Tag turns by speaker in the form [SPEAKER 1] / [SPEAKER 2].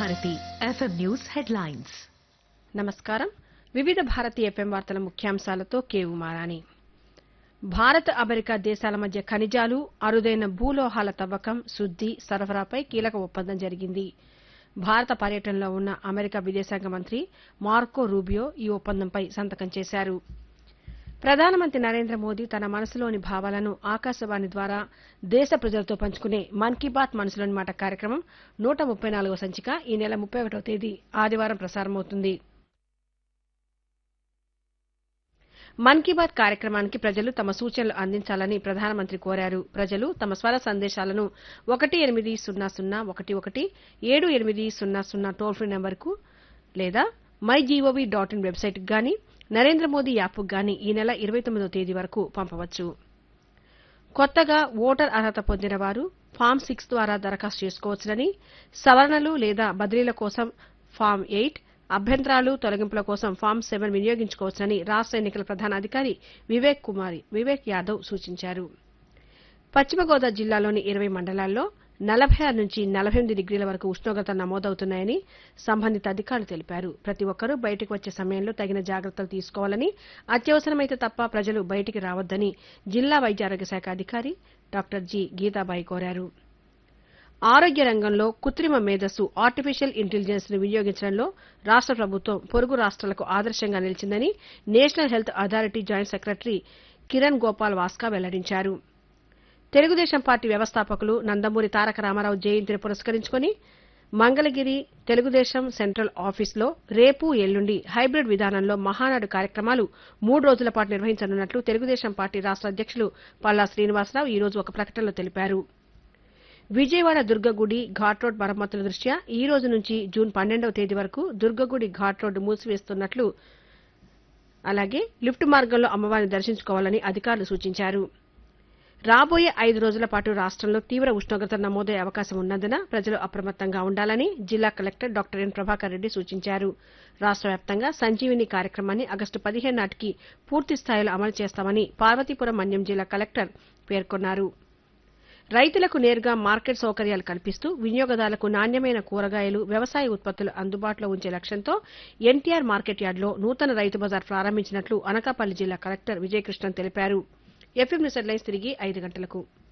[SPEAKER 1] Bharati FM news headlines
[SPEAKER 2] నమస్కారం వివిధ Bharati FM వార్తల ముఖ్యాంశాలతో కేవు మారాణి భారత్ అమెరికా దేశాల మధ్య ఖనిజాలు అరుదైన భూలోహాల తవ్వకం శుద్ది సరఫరాపై కీలక ఒప్పందం జరిగింది భారత పర్యటనలో ఉన్న అమెరికా విదేశాంగ మంత్రి మార్కో రూబియో ఈ ఒప్పందంపై సంతకం చేశారు ప్రధానమంత్రి నరేంద్ర మోదీ తన మనసులోని భావాలను ఆకాశవాణి ద్వారా దేశ ప్రజలతో పంచుకునే మన్ కీ బాత్ మనసులోని మాట కార్యక్రమం నూట ముప్పై నాలుగో సంచిక ఈ నెల ముప్పై ఒకటో తేదీ ఆదివారం ప్రసారమవుతుంది మన్ కీ బాత్ కార్యక్రమానికి ప్రజలు తమ సూచనలు అందించాలని ప్రధానమంత్రి కోరారు ప్రజలు తమ స్వర సందేశాలను ఒకటి ఎనిమిది సున్నా సున్నా ఒకటి ఒకటి ఏడు ఎనిమిది సున్నా సున్నా టోల్ ఫ్రీ నెంబర్కు లేదా మై జీఓవీ డాట్ ఇన్ వెబ్సైట్కి గాని నరేంద్ర మోదీ యాప్కు గాని ఈ నెల ఇరవై తొమ్మిదో తేదీ వరకు పంపవచ్చు కొత్తగా ఓటర్ అర్హత పొందిన వారు ఫామ్ సిక్స్ ద్వారా దరఖాస్తు చేసుకోవచ్చునని సవరణలు లేదా బదిలీల కోసం ఫామ్ ఎయిట్ అభ్యంతరాలు తొలగింపుల కోసం ఫామ్ సెవెన్ వినియోగించుకోవచ్చునని రాష్ట ఎన్నికల ప్రధాన అధికారి వివేక్ కుమారి వివేక్ యాదవ్ సూచించారు పశ్చిమ గోదావరి జిల్లాలోని ఇరవై మండలాల్లో నలభై ఆరు నుంచి నలభై ఎనిమిది డిగ్రీల వరకు ఉష్ణోగ్రత నమోదవుతున్నాయని సంబంధిత అధికారులు తెలిపారు ప్రతి ఒక్కరూ బయటకు వచ్చే సమయంలో తగిన జాగ్రత్తలు తీసుకోవాలని అత్యవసరమైతే తప్ప ప్రజలు బయటికి రావద్దని జిల్లా వైద్య ఆరోగ్య శాఖ అధికారి డాక్టర్ జి గీతాబాయి కోరారు ఆరోగ్య రంగంలో కృత్రిమ మేధస్సు ఆర్టిఫిషియల్ ఇంటెలిజెన్స్ ను వినియోగించడంలో రాష్ట ప్రభుత్వం పొరుగు రాష్ట్రాలకు ఆదర్శంగా నిలిచిందని national health authority joint secretary Kiran Gopal Vaska వెల్లడించారు తెలుగుదేశం పార్టీ వ్యవస్థాపకులు నందమూరి తారక రామారావు జయంతిని పురస్కరించుకుని మంగళగిరి తెలుగుదేశం సెంట్రల్ ఆఫీస్లో రేపు ఎల్లుండి హైబ్రిడ్ విధానంలో మహానాడు కార్యక్రమాలు మూడు రోజుల పాటు నిర్వహించనున్నట్లు తెలుగుదేశం పార్టీ రాష్ట అధ్యక్షులు పల్లా శ్రీనివాసరావు ఈ రోజు ఒక ప్రకటనలో తెలిపారు విజయవాడ దుర్గగుడి ఘాట్ రోడ్ మరమ్మతుల దృష్ట్యా ఈ రోజు నుంచి జూన్ పన్నెండవ తేదీ వరకు దుర్గగుడి ఘాట్ రోడ్డు మూసివేస్తున్నట్లు అలాగే లిఫ్ట్ మార్గంలో అమ్మవారిని దర్శించుకోవాలని అధికారులు సూచించారు రాబోయే ఐదు రోజుల పాటు రాష్ట్రంలో తీవ్ర ఉష్ణోగ్రత నమోదయ్యే అవకాశం ఉన్నందున ప్రజలు అప్రమత్తంగా ఉండాలని జిల్లా collector doctor N Prabhakar Reddy సూచించారు రాష్ట్ర వ్యాప్తంగా సంజీవిని కార్యక్రమాన్ని ఆగస్టు పదిహేను నాటికి పూర్తి స్థాయిలో అమలు చేస్తామని పార్వతీపురం మన్యం జిల్లా కలెక్టర్ పేర్కొన్నారు రైతులకు నేరుగా మార్కెట్ సౌకర్యాలు కల్పిస్తూ వినియోగదారులకు నాణ్యమైన కూరగాయలు వ్యవసాయ ఉత్పత్తులు అందుబాటులో ఉంచే లక్ష్యంతో ఎన్టీఆర్ మార్కెట్ యార్డులో నూతన రైతు బజార్ ప్రారంభించినట్లు అనకాపల్లి జిల్లా కలెక్టర్ విజయకృష్ణన్ తెలిపారు ఎఫ్ఎం న్యూస్ హెడ్లైన్స్ తిరిగి ఐదు గంటలకు